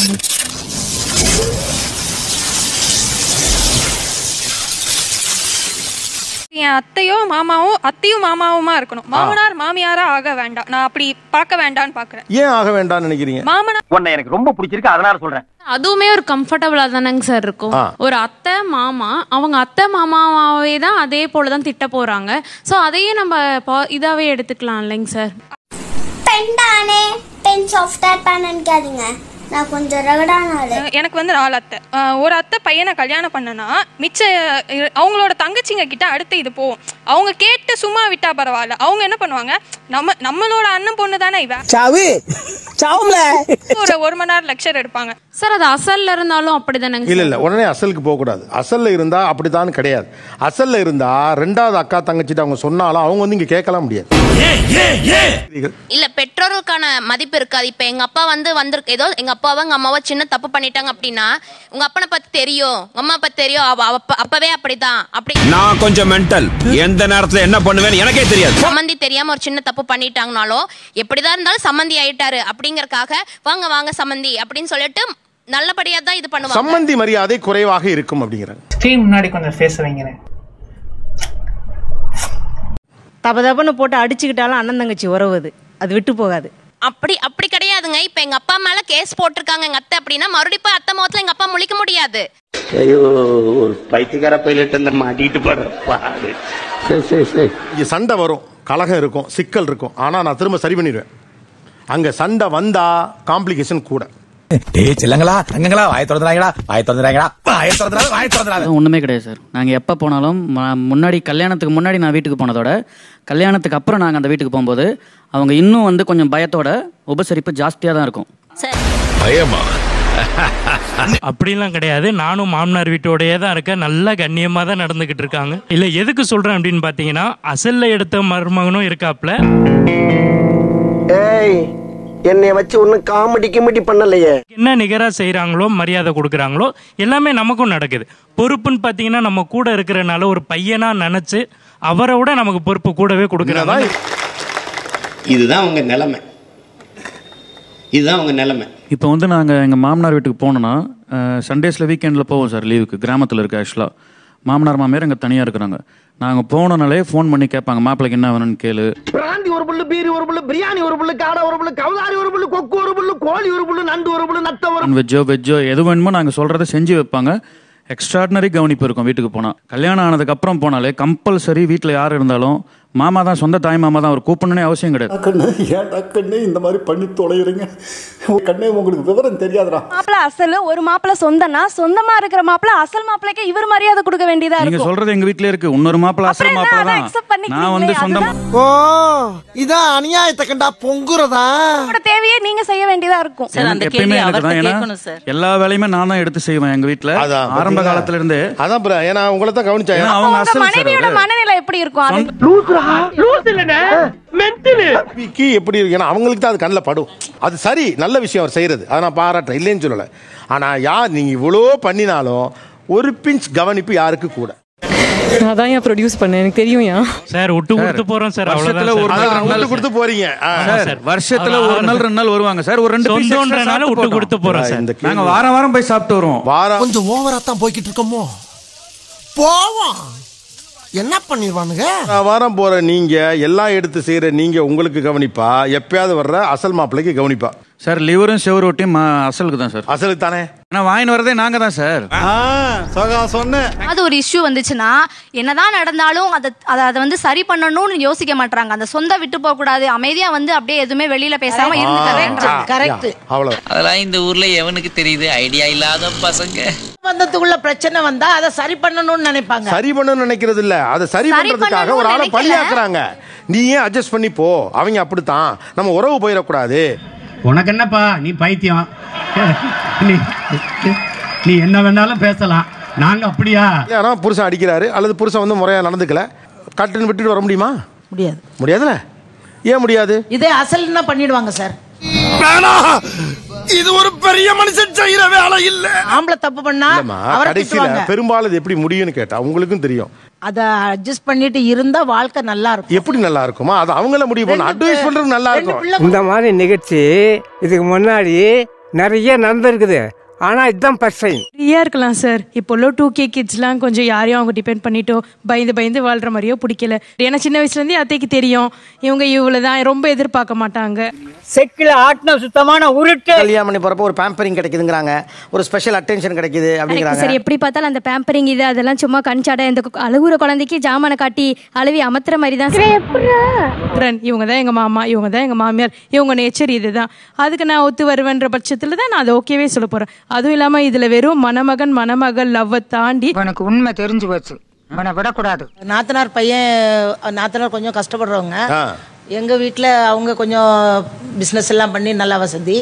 என் அத்தையோ மாமாவோ அத்தையும் மாமாவுமா இருக்கணும் மாமனார் மாமியாரா ஆக வேண்டாம் நான் அப்படி பார்க்க வேண்டாம்னு பாக்குறேன் ஏன் ஆக வேண்டாம்னு நினைக்கிறீங்க மாமனார் உன்னை எனக்கு ரொம்ப பிடிச்சிருக்கு அதனால சொல்றேன் அதுவுமே ஒரு கம்ஃபர்டபுளா தானங்க சார் இருக்கும் ஆ. ஒரு அத்தை மாமா அவங்க அத்தை மாமாவே தான் அதே போல தான் திட்ட போறாங்க சோ அதையே நம்ம பா- இதாவே எடுத்துக்கலாம் இல்லைங்க சார் பெண்டானே பென் சாஃப்ட்வேர் பேன் நினைக்காதீங்க நான் கொஞ்சம் ரகடான ஆளு எனக்கு வந்து நாலு அத்தை அஹ் ஒரு அத்தை பையனை கல்யாணம் பண்ணனா மிச்ச இரு- அவங்களோட தங்கச்சிங்க கிட்ட அடுத்து இது போகும் அவங்க கேட்டு சும்மா விட்டா பரவாயில்ல அவங்க என்ன பண்ணுவாங்க நம்ம நம்மளோட அண்ணன் பொண்ணு தானே இவ சாவு சாவும்ல ஒரு ஒரு மணி நேரம் லெக்சர் எடுப்பாங்க சார் அது அசல்ல இருந்தாலும் அப்படிதானங்க இல்ல சார் இல்ல உடனே அசலுக்கு போக கூடாது அசல்ல இருந்தா அப்படித்தான் கிடையாது அசல்ல இருந்தா ரெண்டாவது அக்கா தங்கச்சிட்டு அவங்க சொன்னாலும் அவங்க வந்து இங்க கேட்கலாம் முடியாது இல்ல பெற்றோர்களுக்கான மதிப்பு இருக்காது இப்ப எங்க அப்பா வந்து வந்திருக்கு ஏதோ எங்க அப்பாவை எங்க அம்மாவை சின்ன தப்பு பண்ணிட்டாங்க அப்படின்னா உங்க அப்பனை பத்தி தெரியும் உங்க அம்மா பத்தி தெரியும் அவ அப்ப- அப்பவே அப்படிதான் அப்படி நான் கொஞ்சம் மென்டல் எந்த நேரத்துல என்ன பண்ணுவேன்னு எனக்கே தெரியாது சம்மந்தி தெரியாம ஒரு சின்ன தப்பு பண்ணிட்டாங்கனாலும் எப்படிதான் இருந்தாலும் சம்மந்தி ஆயிட்டாரு அப்படிங்கறக்காக வாங்க வாங்க சம்மந்தி அப்படின்னு சொல்லிட்டு நல்லபடியா தான் இது பண்ணுவாங்க சம்மந்தி மரியாதை குறைவாக இருக்கும் அப்படிங்கிறாங்க ஸ்க்ரீன் முன்னாடி கொஞ்சம் ஃபேஸ் வைங்கிறேன் தப தபன்னு போட்டு அடிச்சுக்கிட்டாலும் அண்ணன் தங்கச்சி உறவு அது அது விட்டு போகாது அப்படி அப்படி கிடையாதுங்க இப்ப எங்க அப்பா மேல கேஸ் போட்டிருக்காங்க எங்க அத்தை அப்படின்னா மறுபடியும் போய் அத்தை முகத்துல எங்க அப்பா முழிக்க முடியாது ஐயோ ஒரு பைத்தியக்கார பைலட் அந்த மாட்டிட்டு போற பாடு சரி சரி சரி இங்க சண்டை வரும் கலகம் இருக்கும் சிக்கல் இருக்கும் ஆனா நான் திரும்ப சரி பண்ணிடுவேன் அங்க சண்டை வந்தா காம்ப்ளிகேஷன் கூட ஏய் செல்லங்களா தங்கங்களா வாய திறந்துறாங்களா வாய திறந்துறாங்களா வாய திறந்துறாங்க வாய திறந்துறாங்க ஒன்றுமே கிடையாது சார் நாங்கள் எப்போ போனாலும் ம- முன்னாடி கல்யாணத்துக்கு முன்னாடி நான் வீட்டுக்கு போனதோட கல்யாணத்துக்கு அப்புறம் நாங்கள் அந்த வீட்டுக்கு போகும்போது அவங்க இன்னும் வந்து கொஞ்சம் பயத்தோட உபசரிப்பு ஜாஸ்தியாக தான் இருக்கும் பயமா அப்படிலாம் கிடையாது நானும் மாமனார் வீட்டோடயே தான் இருக்கேன் நல்ல கண்ணியமாக தான் நடந்துக்கிட்டு இருக்காங்க இல்லை எதுக்கு சொல்கிறேன் அப்படின்னு பார்த்தீங்கன்னா அசல்ல எடுத்த மருமகனும் இருக்காப்ல ஏய் என்னைய வச்சு ஒன்னும் காமெடி கிமெடி பண்ணலையே என்ன நிகராக செய்கிறாங்களோ மரியாதை கொடுக்குறாங்களோ எல்லாமே நமக்கும் நடக்குது பொறுப்புன்னு பார்த்தீங்கன்னா நம்ம கூட இருக்கிறனால ஒரு பையனாக நினச்சி அவரை விட நமக்கு பொறுப்பு கூடவே கொடுக்குறாங்க இதுதான் உங்க நிலைமை இதுதான் உங்க நிலைமை இப்போ வந்து நாங்கள் எங்கள் மாமனார் வீட்டுக்கு போனோன்னா சண்டேஸில் வீக்கெண்டில் போவோம் சார் லீவுக்கு கிராமத்தில் இருக்க ஆக்சுவலாக மாமனார் மாமியார் அங்கே தனியாக இருக்கிறாங்க நாங்கள் போனனாலே ஃபோன் பண்ணி கேட்பாங்க மாப்பிள்ளைக்கு என்ன வேணும்னு கேளு பிராந்தி ஒரு புல்லு பீரி ஒரு புல்லு பிரியாணி ஒரு புல்லு காடை ஒரு புல்லு கவுதாரி ஒரு புல்லு கொக்கு ஒரு புல்லு கோழி ஒரு புல்லு நண்டு ஒரு புல்லு நத்த ஒரு வெஜ்ஜோ வெஜ்ஜோ எது வேணுமோ நாங்கள் சொல்கிறத செஞ்சு வைப்பாங்க எக்ஸ்ட்ராடினரி கவனிப்பு இருக்கும் வீட்டுக்கு போனால் கல்யாணம் ஆனதுக்கு அப்புறம் போனாலே கம்பல்சரி வீட்டில் யார் இருந்தாலும் மாமா தான் சொந்த தாய் மாமா தான் அவர் கூப்பிடணும்னே அவசியம் கிடையாது கண்ணு ஏன்டா கண்ணு இந்த மாதிரி பண்ணி தொலைகிறீங்க கண்ணே உங்களுக்கு விவரம் தெரியாதுடா மாப்பிள்ள அசல் ஒரு மாப்பிள்ள சொந்தனா சொந்தமா இருக்கிற மாப்பிள்ள அசல் மாப்பிள்ளைக்கு இவர் மரியாதை கொடுக்க வேண்டியதா நீங்க இருக்கும் சொல்றது எங்க வீட்லயே இருக்கு இன்னொரு மாப்பிள்ள அசல் அப்புறம் என்ன, மாப்பிள்ள அதை தான் accept பண்ணிக்கிறீங்களே, நான் வந்து சொந்தம் அதுதான் ஓ இதான் அநியாயத்தை கண்டா பொங்குறதா உங்களோட தேவையை நீங்க செய்ய வேண்டியதா இருக்கும் எனக்கு எப்பயுமே எனக்கு தான் ஏன்னா எல்லா வேலையுமே நான் தான் எடுத்து செய்வேன் எங்க வீட்ல அதான் ஆரம்ப பாத்தீங்களா? காலத்துல இருந்தே அதான் bro, ஏன்னா உங்களை தான் கவனிச்சா ஏன்னா ஏன்னா அவங்க உங்க அசல் சார் மனைவியோட அவரு. மனநிலை எப்படி இருக்கும் அது மனைவிக்கு எப்படி இருக்கு ஏன்னா அவங்களுக்கு தான் அது கண்ணில் படும் அது சரி நல்ல விஷயம் அவர் செய்யறது அதை நான் பாராட்டுறேன் இல்லைன்னு சொல்லலை ஆனா யார் நீங்க இவ்வளோ பண்ணினாலும் ஒரு பிஞ்ச் கவனிப்பு யாருக்கு கூட நான் தான் ஏன் ப்ரொடியூஸ் பண்ணேன் எனக்கு தெரியும் ஏன் சார் விட்டு கொடுத்து போகிறோம் சார் வருஷத்துல அவ்வளோதான் ஒரு சார். நாள் அதான் ரெண்டு விட்டு நாள் கொடுத்து போறீங்க ஆ. Sir sir. வருஷத்துல அவர் ஒரு நாள் ரெண்டு நாள் வருவாங்க சார் ஒரு ரெண்டு piece extra சொந்தன்றனால சாப்பிட்டு விட்டு போட்டோம். கொடுத்து போகிறோம் சார் இந்த நாங்க கேள்வி- வாரம் வாரம் போய் சாப்பிட்டு வருவோம் வாரம் கொஞ்சம் ஓவரா தான் போய்கிட்டு இருக்கோமோ போவோம் என்ன பண்ணிடுவானுங்க வாரம் வாரம் போற நீங்க எல்லாம் எடுத்து செய்யற நீங்க உங்களுக்கு கவனிப்பா எப்பயாவது வர்ற அசல் மாப்பிள்ளைக்கு கவனிப்பா சார் லிவரும் செவரு ஒட்டியும் மா- அசலுக்கு தான் சார் அசலுக்கு தானே ஆனா வாங்கிட்டு வரதே நாங்க தான் சார் அது ஒரு இஷ்யூ வந்துச்சுன்னா என்னதான் நடந்தாலும் அதை அதை அதை வந்து சரி பண்ணணும்னு யோசிக்க மாட்டாங்க அந்த சொந்த விட்டு போக கூடாது அமைதியா வந்து அப்படியே எதுவுமே வெளியில பேசாம இருந்து கரெக்ட் அவ்வளவு அதெல்லாம் இந்த ஊர்ல எவனுக்கு தெரியுது ஐடியா இல்லாத பசங்க பந்தத்துக்குள்ள பிரச்சனை வந்தா அதை சரி பண்ணணும்னு நினைப்பாங்க சரி பண்ணணும்னு நினைக்கிறது இல்ல அதை சரி சரி பண்றதுக்காக பண்ணணும்னு ஒரு ஆளை நினைக்கல. பழியாக்குறாங்க நீ ஏன் அட்ஜஸ்ட் பண்ணி போ அவங்க அப்படித்தான் நம்ம உறவு போயிடக்கூடாது உனக்கு என்னப்பா நீ பைத்தியம் நீ நீ என்ன வேணாலும் பேசலாம் நாங்க அப்படியா ஏன்னா புருஷன் அடிக்கிறாரு அல்லது புருஷன் வந்து முறையா நடந்துக்கல கட்டுன்னு விட்டுட்டு வர முடியுமா முடியாது முடியாதுல்ல ஏன் முடியாது இதே அசல்னா பண்ணிடுவாங்க சார் இது ஒரு பெரிய மனுஷன் செய்யற வேலை இல்ல ஆம்பளை தப்பு பண்ணா இல்லம்மா அவரை கடைசியில திட்டுவாங்க பெரும்பாலும் இது எப்படி முடியும்னு கேட்டா உங்களுக்கும் தெரியும் அத அட்ஜஸ்ட் பண்ணிட்டு இருந்தா வாழ்க்கை நல்லா இருக்கும் எப்படி நல்லா இருக்குமா அது அவங்கள முடிவு பண்ண அட்வைஸ் பண்றது நல்லா இருக்கும் இந்த மாதிரி நிகழ்ச்சி இதுக்கு முன்னாடி நிறைய நடந்திருக்குது ஆனால் இதுதான் ஃபர்ஸ்ட் டைம் ஃப்ரீயா இருக்கலாம் சார் இப்போ உள்ள டூ கே கிட்ஸ்லாம் கொஞ்சம் யாரையும் அவங்க டிபெண்ட் பண்ணிட்டோ பயந்து பயந்து வாழ்ற மாதிரியோ பிடிக்கல ஏன்னா சின்ன வயசுல இருந்தே அத்தைக்கு தெரியும் இவங்க இவ்வளவுதான் ரொம்ப எதிர்பார்க்க மாட்டாங்க செக்கில் ஆட்டின சுத்தமான உருட்டு கல்யாணம் பண்ணி போறப்ப ஒரு பேம்பரிங் கிடைக்குதுங்கிறாங்க ஒரு ஸ்பெஷல் அட்டென்ஷன் கிடைக்குது அப்படிங்கிறாங்க சரி எப்படி பார்த்தாலும் அந்த பேம்பரிங் இது அதெல்லாம் சும்மா கண்சாட இந்த கு- அழுகுற குழந்தைக்கு ஜாமானை காட்டி அழுவி அமத்துற மாதிரி தான் ரன் இவங்க தான் எங்க மாமா இவங்க தான் எங்க மாமியார் இவங்க நேச்சர் இதுதான் அதுக்கு நான் ஒத்து வருவேன்ற பட்சத்துல தான் நான் அதை ஓகேவே சொல்ல போறேன் அதுவும் இல்லாம இதுல வெறும் மணமகன் மணமகள் லவ்வை தாண்டி உனக்கு உண்மை தெரிஞ்சு போச்சு இவனை விடக்கூடாது நாத்தனார் பையன் நாத்தனார் கொஞ்சம் கஷ்டப்படுறவங்க ஆ. எங்க வீட்ல அவங்க கொஞ்சம் பிசினஸ் எல்லாம் பண்ணி நல்லா வசதி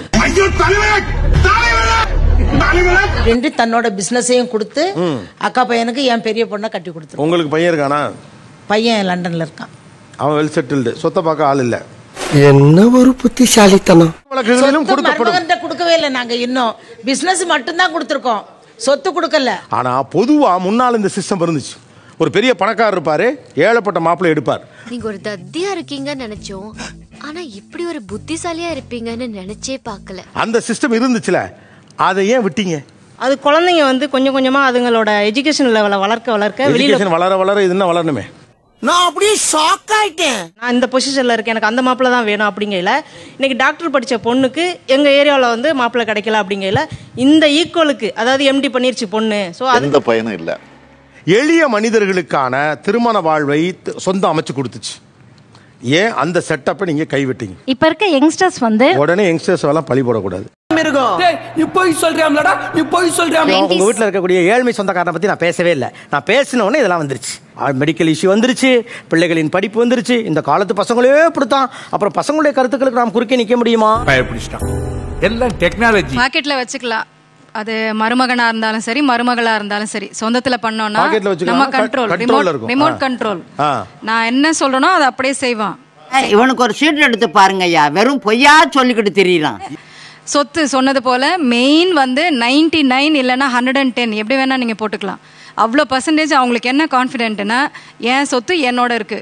ரெண்டு தன்னோட பிசினஸையும் கொடுத்து அக்கா பையனுக்கு என் பெரிய பொண்ணை கட்டி கொடுத்துரு உங்களுக்கு பையன் இருக்கானா பையன் லண்டன்ல இருக்கான் அவன் வெல் செட்டில்டு சொத்தை பார்க்க ஆள் இல்ல என்ன ஒரு புத்திசாலித்தனம் வழக்குகளிலும் சொத்து கொடுக்கப்படும் மருமகன்கிட்ட கொடுக்கவே இல்லை நாங்க இன்னும் பிசினஸ் மட்டும்தான் கொடுத்துருக்கோம் சொத்து கொடுக்கல ஆனா பொதுவா முன்னால் இந்த சிஸ்டம் இருந்துச்சு ஒரு பெரிய பணக்காரர் இருப்பாரு ஏழப்பட்ட மாப்பிள்ளை எடுப்பார் நீங்க ஒரு தத்தியா இருக்கீங்கன்னு நினைச்சோம் ஆனா இப்படி ஒரு புத்திசாலியா இருப்பீங்கன்னு நினைச்சே பார்க்கல அந்த சிஸ்டம் இருந்துச்சுல அதை ஏன் விட்டீங்க அது குழந்தைங்க வந்து கொஞ்சம் கொஞ்சமா அதுங்களோட எஜுகேஷன் லெவலை வளர்க்க வளர்க்க வெளியில எஜுகேஷன் வளர வளர இது என்ன வளரணுமே நான் அப்படியே ஷாக் ஆயிட்டேன் நான் இந்த பொசிஷன்ல இருக்கேன் எனக்கு அந்த மாப்பிள்ள தான் வேணும் அப்படிங்கையில இன்னைக்கு டாக்டர் படிச்ச பொண்ணுக்கு எங்க ஏரியாவில் வந்து மாப்பிள்ளை கிடைக்கல அப்படிங்கையில இந்த ஈக்குவலுக்கு அதாவது எம்டி பண்ணிருச்சு பொண்ணு ஸோ அது எந்த பயனும் இல்லை எளிய மனிதர்களுக்கான திருமண வாழ்வை த- சொந்தம் அமைச்சு கொடுத்துச்சு ஏன் அந்த செட்டப்பை நீங்க கைவிட்டீங்க இப்ப இருக்க யங்ஸ்டர்ஸ் வந்து உடனே யங்ஸ்டர்ஸ் எல்லாம் பழி போடக்கூடாது நீ போய் சொல்றியாம்லடா நீ போய் சொல்றியாம் உங்க வீட்ல இருக்கக்கூடிய ஏழ்மை சொந்தக்காரனை பத்தி நான் பேசவே இல்லை நான் பேசின உடனே இதெல்லாம் வந்துருச்சு மெடிக்கல் இஷ்யூ வந்துருச்சு பிள்ளைகளின் படிப்பு வந்துருச்சு இந்த காலத்து பசங்களே இப்படித்தான் அப்புறம் பசங்களுடைய கருத்துக்களுக்கு நாம் குறுக்கே நிக்க முடியுமா பயப்பிடிச்சிட்டான் எல்லாம் டெக்னாலஜி பாக்கெட்ல வச்சுக்கலாம் அது மருமகனா இருந்தாலும் சரி மருமகளா இருந்தாலும் சரி சொந்தத்துல பண்ணோம்னா பாக்கெட்ல வச்சுக்கலாம். நம்ம க- கண்ட்ரோல் control ரிமோட் இருக்கும். ரிமோட் ஆ. கண்ட்ரோல் ஆ நான் என்ன சொல்றேனோ அதை அப்படியே செய்வான் இவனுக்கு ஒரு சீட் எடுத்து பாருங்க ஐயா வெறும் பொய்யா சொல்லிக்கிட்டு தெரியலாம் சொத்து சொன்னது போல மெயின் வந்து 99 நைன் இல்லைன்னா ஹண்ட்ரட் அண்ட் டென் எப்படி வேணா நீங்க போட்டுக்கலாம் அவ்வளோ பர்சன்டேஜ் அவங்களுக்கு என்ன கான்ஃபிடென்ட்னா என் சொத்து என்னோட இருக்கு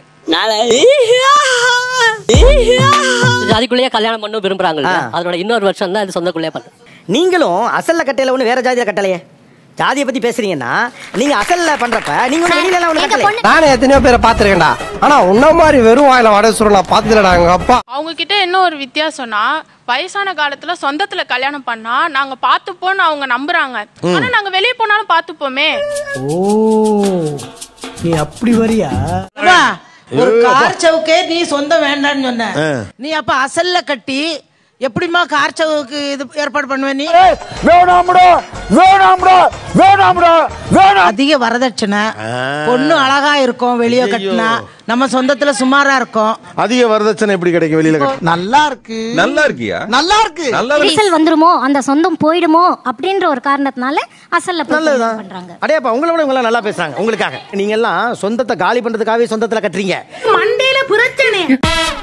ஜாதிக்குள்ளேயே கல்யாணம் பண்ண விரும்புறாங்கல்ல அதோட இன்னொரு வருஷம் தான் இது சொந்தக்குள்ளேயே பண்ண நீங்களும் அசல்ல கட்டையில ஒண்ணு வேற ஜாதியில கட்டலையே ஜாதியை பத்தி பேசுறீங்கன்னா நீங்க அசல்ல பண்றப்ப நீங்க ஒண்ணு வெளியில எல்லாம் ஒண்ணு கட்டல நானே எத்தனையோ பேரை பாத்துருக்கேன்டா ஆனா உன்ன மாதிரி வெறும் வாயில வடை சுருள் நான் பார்த்ததுலடா எங்க அப்பா அவங்க கிட்ட என்ன ஒரு வித்தியாசம்னா வயசான காலத்துல சொந்தத்துல கல்யாணம் பண்ணா நாங்க பாத்துப்போம்னு அவங்க நம்புறாங்க ம். ஆனா நாங்க வெளிய போனாலும் பாத்துப்போமே ஓ நீ அப்படி வரியா ஒரு கார் சவுக்கே நீ சொந்தம் வேண்டாம்னு சொன்ன ஆ. நீ அப்ப அசல்ல கட்டி எப்படிம்மா கார் சவுக்கு இது ஏற்பாடு பண்ணுவ நீ வேணாம்டா வேணாம்டா வேணாம்டா வேணாம் அதிக வரதட்சணை பொண்ணு அழகா இருக்கும் வெளியே கட்டினா நம்ம சொந்தத்துல சுமாரா இருக்கும் அதிக வரதட்சணை எப்படி கிடைக்கும் வெளியில கட்ட- நல்லா இருக்கு நல்லா இருக்கியா நல்லா இருக்கு அசல் வந்துருமோ அந்த சொந்தம் போயிடுமோ அப்படின்ற ஒரு காரணத்தினால அசல்ல போய் நல்லதுதான். கல்யாணம் பண்றாங்க அடையாப்பா உங்களை விட இவங்க நல்லா பேசுறாங்க உங்களுக்காக நீங்க எல்லாம் சொந்தத்தை காலி பண்றதுக்காகவே சொந்தத்துல கட்டுறீங்க மண்டையில பிரச்சனை